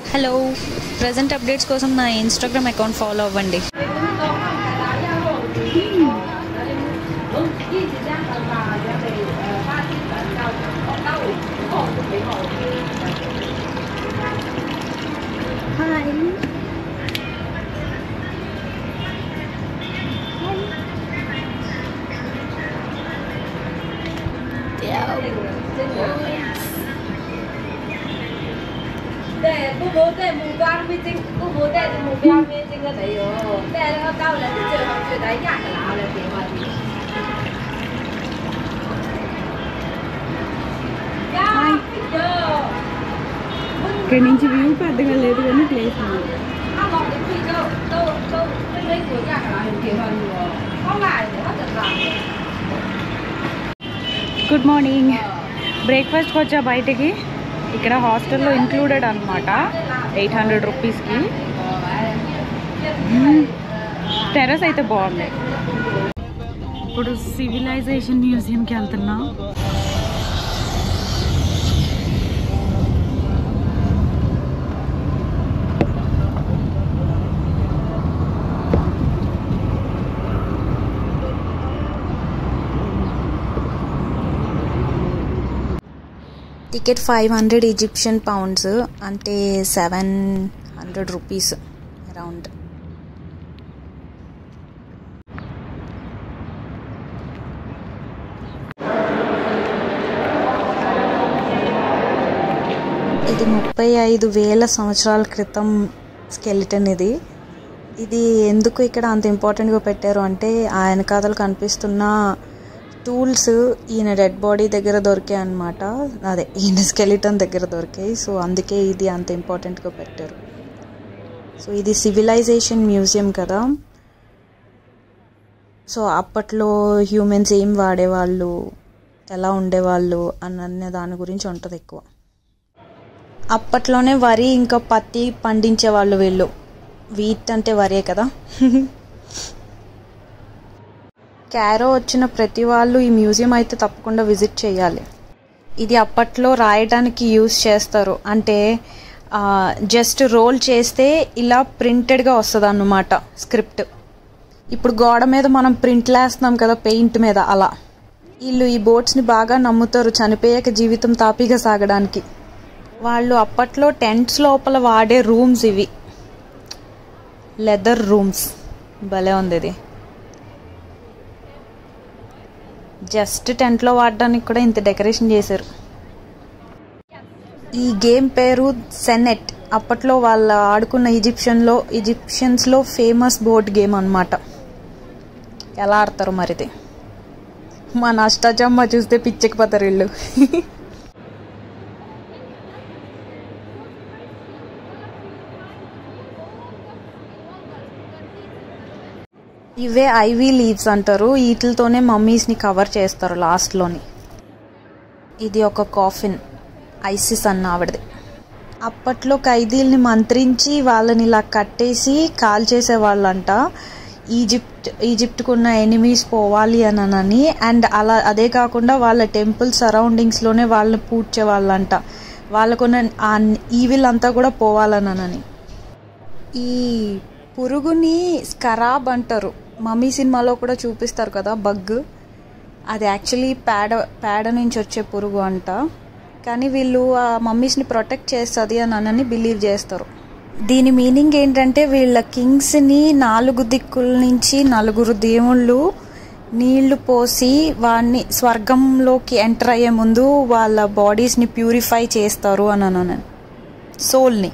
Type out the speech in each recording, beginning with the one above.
Hello present updates కోసం నా Instagram account follow అవ్వండి 对，不无对目光必经，不无对目标必经个没有，对那个高人是最好最来压个拿了电话机。呀，有， ఇక్కడ నుంచి వ్యూ పెద్దగా లేదు కానీ ప్లేస్ ఉంది 他老的贵都都都都美国压个拿有电话机哦，好来的，他怎么？ గుడ్ మార్నింగ్ బ్రేక్ఫాస్ట్కి వచ్చా బయటికి ఇక్కడ హాస్టల్లో ఇంక్లూడెడ్ అనమాట ఎయిట్ హండ్రెడ్ రూపీస్కి టెర్రస్ అయితే బాగుంది ఇప్పుడు సివిలైజేషన్ మ్యూజియంకి వెళ్తున్నా ticket five hundred Egyptian pounds అంటే సెవెన్ హండ్రెడ్ రూపీస్ అరౌండ్ ఇది ముప్పై ఐదు వేల సంవత్సరాల క్రితం స్కెలిటన్ ఇది ఇది ఎందుకు ఇక్కడ అంత ఇంపార్టెంట్గా పెట్టారు అంటే ఆయన కథలు కనిపిస్తున్న టూల్స్ ఈయన డెడ్ బాడీ దగ్గర దొరికాయి అనమాట అదే ఈయన స్కెలిటన్ దగ్గర దొరికాయి సో అందుకే ఇది అంత ఇంపార్టెంట్గా పెట్టారు సో ఇది సివిలైజేషన్ మ్యూజియం కదా సో అప్పట్లో హ్యూమన్స్ ఏం వాడేవాళ్ళు ఎలా ఉండేవాళ్ళు అన్న దాని గురించి ఉంటుంది ఎక్కువ అప్పట్లోనే వరి ఇంకా పత్తి పండించే వాళ్ళు వీళ్ళు వీట్ అంటే వరే కదా క్యారో వచ్చిన ప్రతి వాళ్ళు ఈ మ్యూజియం అయితే తప్పకుండా విజిట్ చేయాలి ఇది అప్పట్లో రాయడానికి యూస్ చేస్తారు అంటే జస్ట్ రోల్ చేస్తే ఇలా ప్రింటెడ్గా వస్తుంది అన్నమాట స్క్రిప్ట్ ఇప్పుడు గోడ మీద మనం ప్రింట్లు వేస్తున్నాం కదా పెయింట్ మీద అలా వీళ్ళు ఈ బోట్స్ని బాగా నమ్ముతారు చనిపోయాక జీవితం తాపీగా సాగడానికి వాళ్ళు అప్పట్లో టెంట్స్ లోపల వాడే రూమ్స్ ఇవి లెదర్ రూమ్స్ భలే ఉంది ఇది జస్ట్ టెంట్లో వాడడానికి కూడా ఇంత డెకరేషన్ చేశారు ఈ గేమ్ పేరు సెనెట్ అప్పట్లో వాళ్ళ ఆడుకున్న ఈజిప్షియన్లో ఈజిప్షియన్స్లో ఫేమస్ బోర్డ్ గేమ్ అనమాట ఎలా ఆడతారు మరిది మా అష్టాచమ్మ చూస్తే పిచ్చెక్కిపోతారు వీళ్ళు ఇవే ఐవీ లీవ్స్ అంటారు వీటితోనే మమ్మీస్ని కవర్ చేస్తారు లాస్ట్లోని ఇది ఒక కాఫిన్ ఐసిస్ అన్న ఆవిడది అప్పట్లో ఖైదీల్ని మంత్రించి వాళ్ళని ఇలా కట్టేసి కాల్ చేసేవాళ్ళంట ఈజిప్ట్ ఈజిప్ట్కు ఉన్న ఎనిమీస్ పోవాలి అని అండ్ అలా అదే కాకుండా వాళ్ళ టెంపుల్ సరౌండింగ్స్లోనే వాళ్ళని పూడ్చే వాళ్ళంట వాళ్ళకున్న ఆ ఈవిల్ అంతా కూడా పోవాలనని ఈ పురుగుని స్కరాబ్ అంటారు మమ్మీ సినిమాలో కూడా చూపిస్తారు కదా బగ్ అది యాక్చువల్లీ పేడ పేడ నుంచి వచ్చే పురుగు అంట కానీ వీళ్ళు ఆ మమ్మీస్ని ప్రొటెక్ట్ చేస్తుంది అని అనని బిలీవ్ చేస్తారు దీని మీనింగ్ ఏంటంటే వీళ్ళ కింగ్స్ని నాలుగు దిక్కుల నుంచి నలుగురు దేవుళ్ళు నీళ్లు పోసి వాడిని స్వర్గంలోకి ఎంటర్ అయ్యే ముందు వాళ్ళ బాడీస్ని ప్యూరిఫై చేస్తారు అని అన్నాను సోల్ని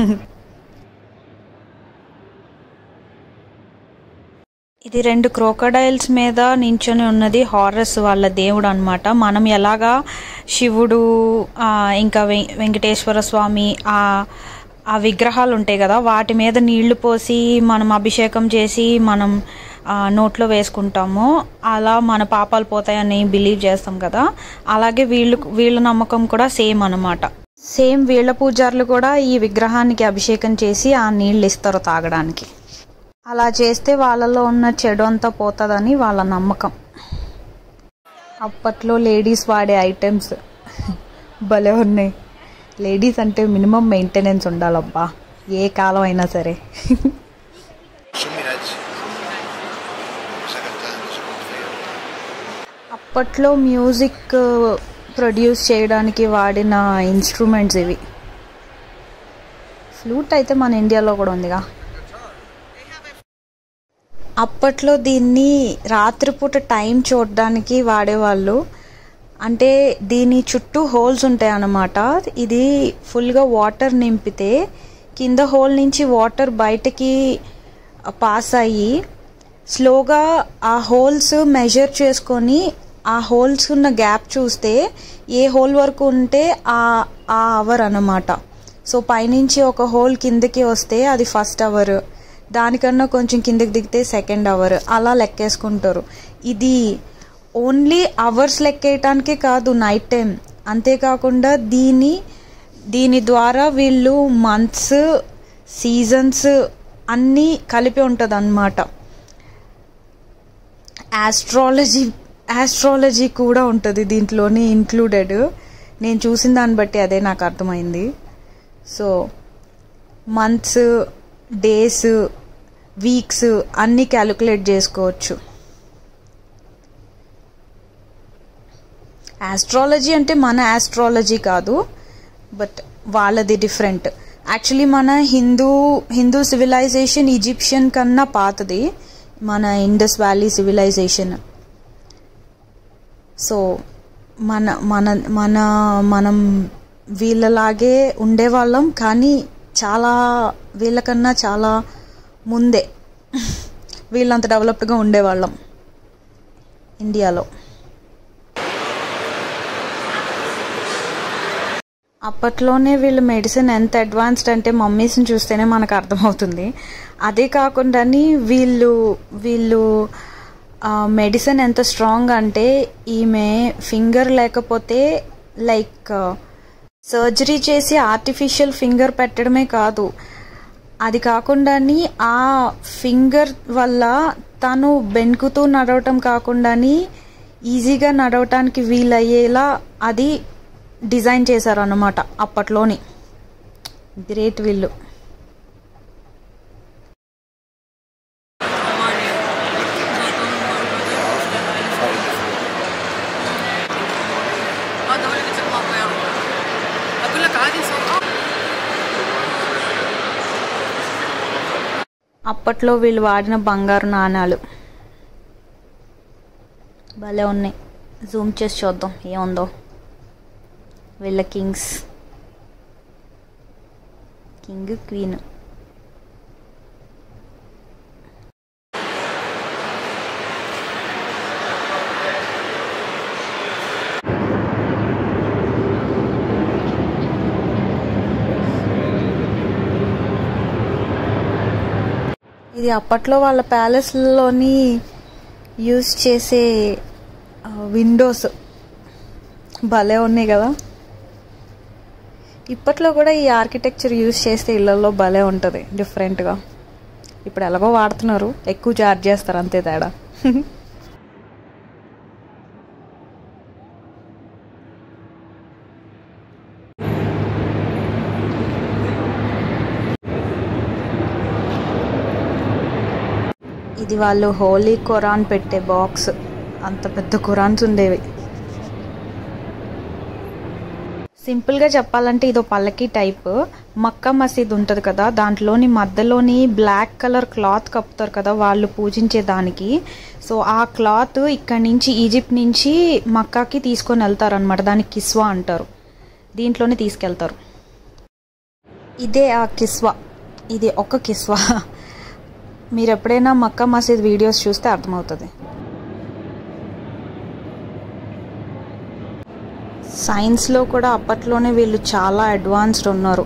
ఇది రెండు క్రోకడైల్స్ మీద నించొని ఉన్నది హారస్ వాళ్ళ దేవుడు అనమాట మనం ఎలాగా శివుడు ఇంకా వెంకటేశ్వర స్వామి ఆ ఆ విగ్రహాలు ఉంటాయి కదా వాటి మీద నీళ్లు పోసి మనం అభిషేకం చేసి మనం నోట్లో వేసుకుంటాము అలా మన పాపాలు పోతాయని బిలీవ్ చేస్తాం కదా అలాగే వీళ్ళు వీళ్ళ నమ్మకం కూడా సేమ్ అనమాట సేమ్ వీళ్ళ పూజారులు కూడా ఈ విగ్రహానికి అభిషేకం చేసి ఆ నీళ్ళు ఇస్తారు తాగడానికి అలా చేస్తే వాళ్ళలో ఉన్న చెడు అంతా పోతుందని వాళ్ళ నమ్మకం అప్పట్లో లేడీస్ వాడే ఐటమ్స్ భలే ఉన్నాయి లేడీస్ అంటే మినిమం మెయింటెనెన్స్ ఉండాలబ్బా ఏ కాలం అయినా సరే Som-mirats. S'ha cantat, no sé com es feia. అప్పట్లో మ్యూజిక్ ప్రొడ్యూస్ చేయడానికి వాడిన ఇన్స్ట్రుమెంట్స్ ఇవి ఫ్లూట్ అయితే మన ఇండియాలో కూడా ఉందిగా అప్పట్లో దీన్ని రాత్రిపూట టైం చూడడానికి వాడేవాళ్ళు అంటే దీని చుట్టూ హోల్స్ ఉంటాయి అన్నమాట ఇది ఫుల్గా వాటర్ నింపితే కింద హోల్ నుంచి వాటర్ బయటకి పాస్ అయ్యి స్లోగా ఆ హోల్స్ మెజర్ చేసుకొని ఆ హోల్స్ ఉన్న గ్యాప్ చూస్తే ఏ హోల్ వరకు ఉంటే ఆ ఆ అవర్ అన్నమాట సో పైనుంచి ఒక హోల్ కిందకి వస్తే అది ఫస్ట్ అవర్ దానికన్నా కొంచెం కిందకి దిగితే సెకండ్ అవర్ అలా లెక్కేసుకుంటారు ఇది ఓన్లీ అవర్స్ లెక్కేయటానికే కాదు నైట్ టైం అంతేకాకుండా దీని దీని ద్వారా వీళ్ళు మంత్స్ సీజన్స్ అన్నీ కలిపి ఉంటుంది అన్నమాట ఆస్ట్రాలజీ ఆస్ట్రాలజీ కూడా ఉంటుంది దీంట్లోనే ఇంక్లూడెడ్ నేను చూసిన దాన్ని బట్టి అదే నాకు అర్థమైంది సో మంత్స్ డేస్ వీక్స్ అన్నీ క్యాలిక్యులేట్ చేసుకోవచ్చు ఆస్ట్రాలజీ అంటే మన ఆస్ట్రాలజీ కాదు బట్ వాళ్ళది డిఫరెంట్ యాక్చువల్లీ మన హిందూ హిందూ సివిలైజేషన్ ఈజిప్షియన్ కన్నా పాతది మన ఇండస్ వ్యాలీ సివిలైజేషన్ సో మన మన మన మనం వీళ్ళలాగే ఉండేవాళ్ళం కానీ చాలా వీళ్ళకన్నా చాలా ముందే వీళ్ళంత డెవలప్డ్గా ఉండేవాళ్ళం ఇండియాలో అప్పట్లోనే వీళ్ళు మెడిసిన్ ఎంత అడ్వాన్స్డ్ అంటే మమ్మీస్ని చూస్తేనే మనకు అర్థమవుతుంది అదే కాకుండా వీళ్ళు వీళ్ళు మెడిసిన్ ఎంత స్ట్రాంగ్ అంటే ఈమె ఫింగర్ లేకపోతే లైక్ సర్జరీ చేసి ఆర్టిఫిషియల్ ఫింగర్ పెట్టడమే కాదు అది కాకుండా ఆ ఫింగర్ వల్ల తను బెణుకుతూ నడవటం కాకుండా ఈజీగా నడవటానికి వీలయ్యేలా అది డిజైన్ చేశారు అన్నమాట అప్పట్లోని గ్రేట్ వీళ్ళు అప్పట్లో వీళ్ళు వాడిన బంగారు నాణాలు భలే ఉన్నాయి జూమ్ చేసి చూద్దాం ఏముందో వీళ్ళ కింగ్స్ కింగ్ క్వీన్ ఇది అప్పట్లో వాళ్ళ ప్యాలెస్లోని యూస్ చేసే విండోస్ భలే ఉన్నాయి కదా ఇప్పట్లో కూడా ఈ ఆర్కిటెక్చర్ యూస్ చేస్తే ఇళ్ళల్లో భలే ఉంటుంది డిఫరెంట్గా ఇప్పుడు ఎలాగో వాడుతున్నారు ఎక్కువ చార్జ్ చేస్తారు అంతే తేడా ఇది వాళ్ళు హోలీ ఖురాన్ పెట్టే బాక్స్ అంత పెద్ద ఖురాన్స్ ఉండేవి సింపుల్గా చెప్పాలంటే ఇదో పల్లకి టైప్ మక్కా మసీద్ ఉంటుంది కదా దాంట్లోని మధ్యలోని బ్లాక్ కలర్ క్లాత్ కప్పుతారు కదా వాళ్ళు పూజించే దానికి సో ఆ క్లాత్ ఇక్కడ నుంచి ఈజిప్ట్ నుంచి మక్కాకి తీసుకొని వెళ్తారు అనమాట దానికి కిస్వా అంటారు దీంట్లోనే తీసుకెళ్తారు ఇదే ఆ కిస్వా ఇది ఒక కిస్వా మీరు ఎప్పుడైనా మక్కా మసీద్ వీడియోస్ చూస్తే అర్థమవుతుంది సైన్స్లో కూడా అప్పట్లోనే వీళ్ళు చాలా అడ్వాన్స్డ్ ఉన్నారు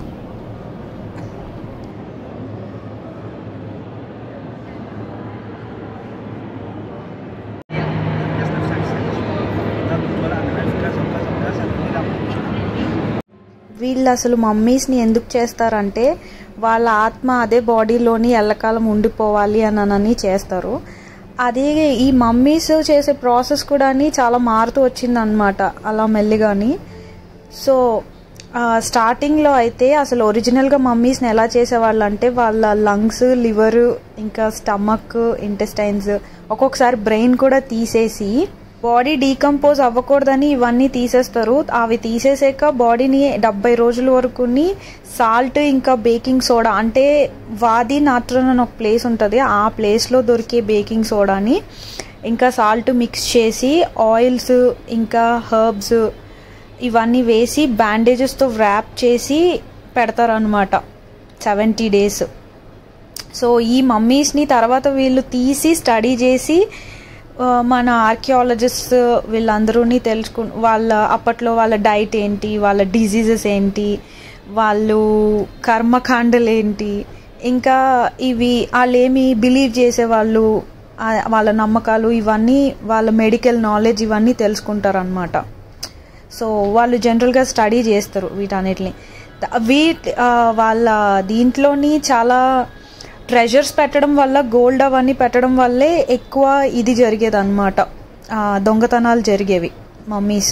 వీళ్ళు అసలు మమ్మీస్ని ఎందుకు చేస్తారంటే వాళ్ళ ఆత్మ అదే బాడీలోని ఎల్లకాలం ఉండిపోవాలి అని అని చేస్తారు అది ఈ మమ్మీస్ చేసే ప్రాసెస్ కూడా చాలా మారుతూ వచ్చింది అనమాట అలా మెల్లిగాని సో స్టార్టింగ్లో అయితే అసలు ఒరిజినల్గా మమ్మీస్ని ఎలా చేసేవాళ్ళు అంటే వాళ్ళ లంగ్స్ లివర్ ఇంకా స్టమక్ ఇంటెస్టైన్స్ ఒక్కొక్కసారి బ్రెయిన్ కూడా తీసేసి బాడీ డీకంపోజ్ అవ్వకూడదని ఇవన్నీ తీసేస్తారు అవి తీసేసాక బాడీని డెబ్బై రోజుల వరకుని సాల్ట్ ఇంకా బేకింగ్ సోడా అంటే వాది నాట్రన్ అని ఒక ప్లేస్ ఉంటుంది ఆ ప్లేస్లో దొరికే బేకింగ్ సోడాని ఇంకా సాల్ట్ మిక్స్ చేసి ఆయిల్స్ ఇంకా హర్బ్స్ ఇవన్నీ వేసి బ్యాండేజెస్తో ర్యాప్ చేసి పెడతారనమాట సెవెంటీ డేస్ సో ఈ మమ్మీస్ని తర్వాత వీళ్ళు తీసి స్టడీ చేసి ఆ, మన ఆర్కియాలజిస్ట్ వీళ్ళందరూని తెలుసుకు వాళ్ళ అప్పట్లో వాళ్ళ డైట్ ఏంటి వాళ్ళ డిజీజెస్ ఏంటి వాళ్ళు కర్మకాండలు ఏంటి ఇంకా ఇవి వాళ్ళు ఏమి బిలీవ్ చేసేవాళ్ళు ఆ, వాళ్ళ నమ్మకాలు ఇవన్నీ వాళ్ళ మెడికల్ నాలెడ్జ్ ఇవన్నీ తెలుసుకుంటారు అనమాట సో వాళ్ళు జనరల్గా స్టడీ చేస్తారు వీటన్నిటిని ద- వీట్ ఆ, వాళ్ళ దీంట్లోని చాలా ట్రెజర్స్ పెట్టడం వల్ల గోల్డ్ అవన్నీ పెట్టడం వల్లే ఎక్కువ ఇది జరిగేది అనమాట దొంగతనాలు జరిగేవి మమ్మీస్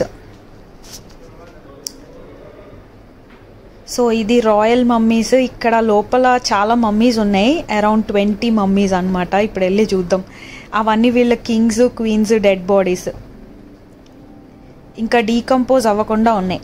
సో ఇది రాయల్ మమ్మీస్ ఇక్కడ లోపల చాలా మమ్మీస్ ఉన్నాయి అరౌండ్ ట్వంటీ మమ్మీస్ అన్నమాట ఇప్పుడు వెళ్ళి చూద్దాం అవన్నీ వీళ్ళ కింగ్స్ క్వీన్స్ డెడ్ బాడీస్ ఇంకా డీకంపోజ్ అవ్వకుండా ఉన్నాయి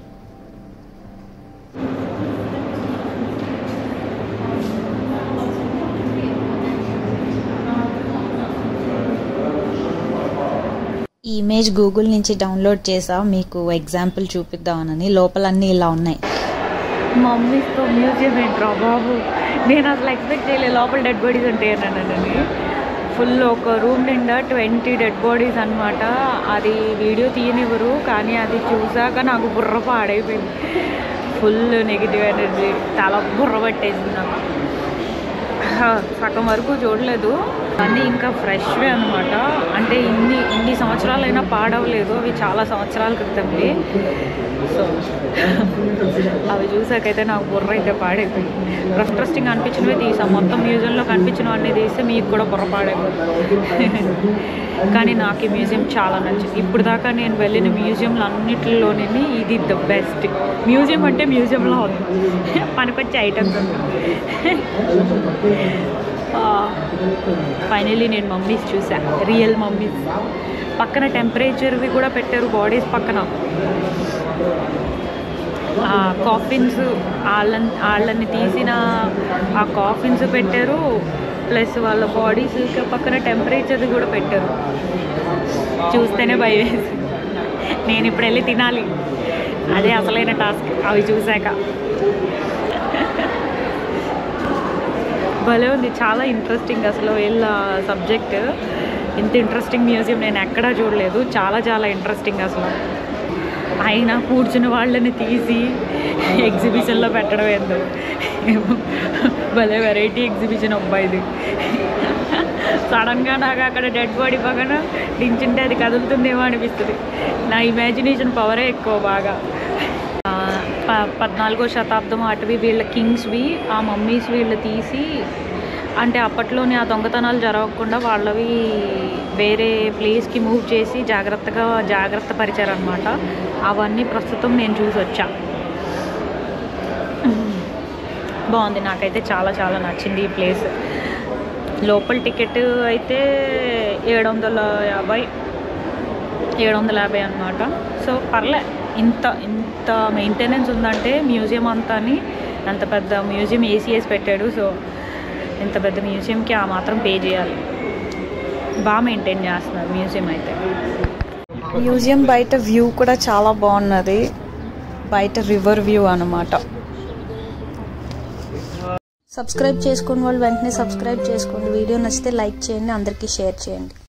ఈ ఇమేజ్ గూగుల్ నుంచి డౌన్లోడ్ చేసా మీకు ఎగ్జాంపుల్ చూపిద్దామని లోపలన్నీ ఇలా ఉన్నాయి మమ్మీతో మ్యూజియం ఏంట్రా బాబు నేను అసలు ఎక్స్పెక్ట్ చేయలేదు లోపల డెడ్ బాడీస్ ఉంటాయన్నానని ఫుల్ ఒక రూమ్ నిండా ట్వంటీ డెడ్ బాడీస్ అనమాట అది వీడియో తీయనివ్వరు కానీ అది చూసాక నాకు బుర్ర పాడైపోయింది ఫుల్ నెగిటివ్ ఎనర్జీ చాలా బుర్ర పట్టేసింది నాకు హా, సగం వరకు చూడలేదు అన్నీ ఇంకా ఫ్రెష్వే అనమాట అంటే ఇన్ని ఇన్ని సంవత్సరాలైనా పాడవలేదు అవి చాలా సంవత్సరాల క్రితంవి సో అవి చూసాకైతే నాకు బుర్ర అయితే పాడైపోయింది ఇంట్రెస్టింగ్ అనిపించినవి తీసాం మొత్తం మ్యూజియంలో కనిపించినవన్నీ తీస్తే మీకు కూడా బుర్ర పాడైపోయింది కానీ నాకు ఈ మ్యూజియం చాలా నచ్చింది ఇప్పుడు దాకా నేను వెళ్ళిన మ్యూజియంలు అన్నిటిలోని ఇది ద బెస్ట్ మ్యూజియం అంటే మ్యూజియంలో ఉంది పనికొచ్చే ఐటమ్స్ ఉంటుంది ఫైనలీ నేను మమ్మీస్ చూసా రియల్ మమ్మీస్ పక్కన టెంపరేచర్వి కూడా పెట్టారు బాడీస్ పక్కన ఆ కాఫిన్స్ వాళ్ళని వాళ్ళని తీసిన ఆ కాఫిన్స్ పెట్టారు ప్లస్ వాళ్ళ బాడీస్ పక్కన టెంపరేచర్ కూడా పెట్టారు చూస్తేనే భయం వేసింది నేను ఇప్పుడు వెళ్ళి తినాలి అదే అసలైన టాస్క్ అవి చూశాక భలే ఉంది చాలా ఇంట్రెస్టింగ్ అసలు వీళ్ళ సబ్జెక్ట్ ఇంత ఇంట్రెస్టింగ్ మ్యూజియం నేను ఎక్కడా చూడలేదు చాలా చాలా ఇంట్రెస్టింగ్ అసలు అయినా కూర్చున్న వాళ్ళని తీసి ఎగ్జిబిషన్లో పెట్టడం ఏందో భలే వెరైటీ ఎగ్జిబిషన్ అబ్బాయి ఇది సడన్గా నాకు అక్కడ డెడ్ బాడీ పక్కన దించుంటే అది కదులుతుందేమో అనిపిస్తుంది నా ఇమాజినేషన్ పవరే ఎక్కువ బాగా ఆ, ప పద్నాలుగో శతాబ్దం అటువి వీళ్ళ కింగ్స్వి ఆ మమ్మీస్ వీళ్ళు తీసి అంటే అప్పట్లోనే ఆ దొంగతనాలు జరగకుండా వాళ్ళవి వేరే ప్లేస్కి మూవ్ చేసి జాగ్రత్తగా జాగ్రత్త పరిచారనమాట అవన్నీ ప్రస్తుతం నేను చూసి వచ్చా బాగుంది నాకైతే చాలా చాలా నచ్చింది ఈ ప్లేస్ లోపల టికెట్ అయితే ఏడు వందల యాభై ఏడు వందల యాభై అనమాట సో పర్లే ఇంత ఇంత మెయింటెనెన్స్ ఉందంటే మ్యూజియం అంతా అని అంత పెద్ద మ్యూజియం ఏసీఎస్ పెట్టాడు సో ఇంత పెద్ద మ్యూజియంకి ఆ మాత్రం పే చేయాలి బాగా మెయింటైన్ చేస్తున్నారు మ్యూజియం అయితే మ్యూజియం బయట వ్యూ కూడా చాలా బాగున్నది బయట రివర్ వ్యూ అనమాట సబ్స్క్రైబ్ చేసుకుని వాళ్ళు వెంటనే సబ్స్క్రైబ్ చేసుకోండి వీడియో నచ్చితే లైక్ చేయండి అందరికీ షేర్ చేయండి